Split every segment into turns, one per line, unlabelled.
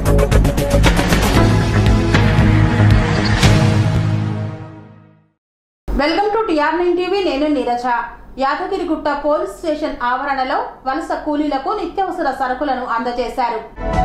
welcome to TR nine TV నేను Neeraja Yadagirigutta police station ఆవరణలో వలస కూలీలకు నిత్యావసర సరుకులను అందజేశారు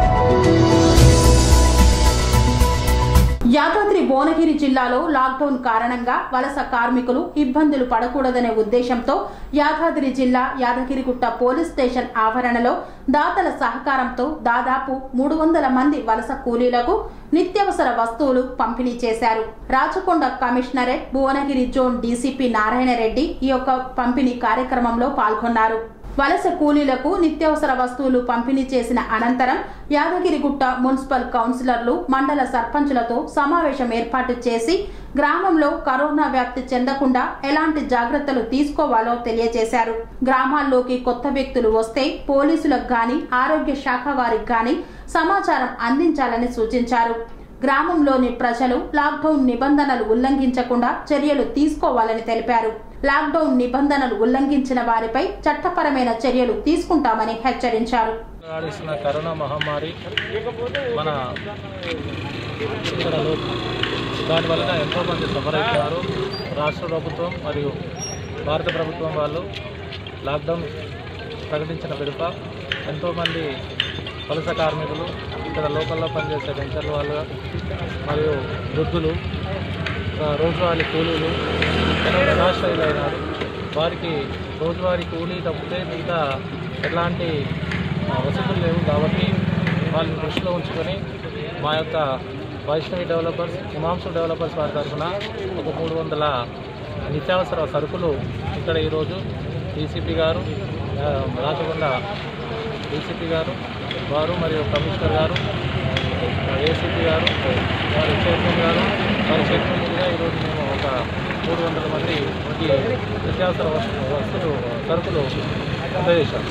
యాదాద్రి భువనగిరి జిల్లాలో లాక్డౌన్ కారణంగా వలస కార్మికులు ఇబ్బందులు పడకూడదనే ఉద్దేశంతో యాదాద్రి జిల్లా యాదగిరిగుట్ట పోలీస్ స్టేషన్ ఆవరణలో దాతల సహకారంతో దాదాపు మూడు వందల మంది వలస కూలీలకు నిత్యావసర వస్తువులు పంపిణీ చేశారు Rachakonda commissionerate Bhuvanagiri zone DCP Narayana Reddy ఈ యొక్క పంపిణీ కార్యక్రమంలో పాల్గొన్నారు వలస కూలీలకు నిత్యావసర వస్తువులు పంపిణీ చేసిన అనంతరం యాదగిరిగుట్ట మున్సిపల్ కౌన్సిలర్లు మండల సర్పంచులతో సమావేశం ఏర్పాటు చేసి గ్రామంలో కరోనా వ్యాప్తి చెందకుండా ఎలాంటి జాగ్రత్తలు తీసుకోవాలో తెలియజేశారు గ్రామాల్లోకి కొత్త వ్యక్తులు వస్తే పోలీసులకు గాని ఆరోగ్య శాఖ వారికి గాని సమాచారం అందించాలని సూచించారు గ్రామంలోని ప్రజలు లాక్డౌన్ నిబంధనలు ఉల్లంఘించకుండా చర్యలు తీసుకోవాలని తెలిపారు లాక్డౌన్ నిబంధనలు ఉల్లంఘించిన వారిపై చట్టపరమైన చర్యలు తీసుకుంటామని హెచ్చరించారు
ఆడిస్తున్న కరోనా మహమ్మారి మన ఇక్కడ లో- దాని వలన ఎంతోమంది సఫర్ అవుతున్నారు రాష్ట్ర ప్రభుత్వం మరియు భారత ప్రభుత్వం వాళ్ళు లాక్డౌన్ ప్రకటించిన పిలుప ఎంతోమంది వలస కార్మికులు ఇక్కడ లోకల్లో పనిచేసే వెంచర్ల వాళ్ళు మరియు వృద్ధులు ఆ, రోజువారీ కూలీలు నిరాశ్రయులైనారు వారికి రోజువారీ కూలీ తప్పితే మిగతా ఎలాంటి ఆ, వసతులు లేవు కాబట్టి వాళ్ళని దృష్టిలో ఉంచుకొని మా యొక్క వైష్ణవి డెవలపర్స్ హిమాంశు డెవలపర్స్ వారి తరఫున ఒక మూడు వందల నిత్యావసర సరుకులు ఇక్కడ ఈరోజు డీసీపీ గారు ఆ, రాచకొండ డీసీపీ గారు వారు మరియు కమిషనర్ గారు ఏసీపీ గారు వారి చైర్మన్ గారు వారి చైర్మన్ మీదుగా ఈరోజు మేము ఒక మూడు వందల మంది ఈ నిత్యావసర వస్తు- వస్తువులు సరుకులు అందజేశాం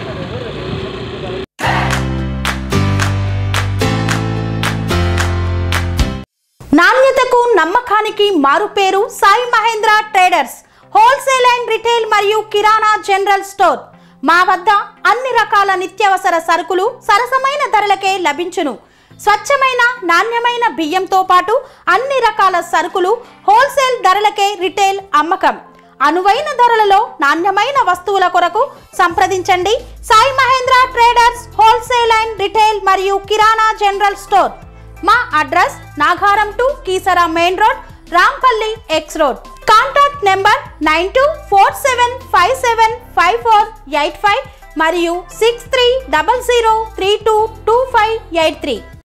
నాణ్యతకు నమ్మకానికి మారుపేరు Sai Mahendra traders wholesale and retail మరియు కిరాణా జనరల్ స్టోర్ మా వద్ద అన్ని రకాల నిత్యావసర సరుకులు సరసమైన ధరలకే లభించును స్వచ్ఛమైన నాణ్యమైన బియ్యంతో పాటు అన్ని రకాల సరుకులు హోల్సేల్ ధరలకే రిటైల్ అమ్మకం అనువైన ధరలలో నాణ్యమైన వస్తువుల కొరకు సంప్రదించండి Sai Mahendra traders wholesale and retail మరియు కిరాణా జనరల్ స్టోర్ మా address Nagaram to Keesara main road Rampally X road contact number nine two four seven five seven five four eight five మరియు six three double zero three two two five eight three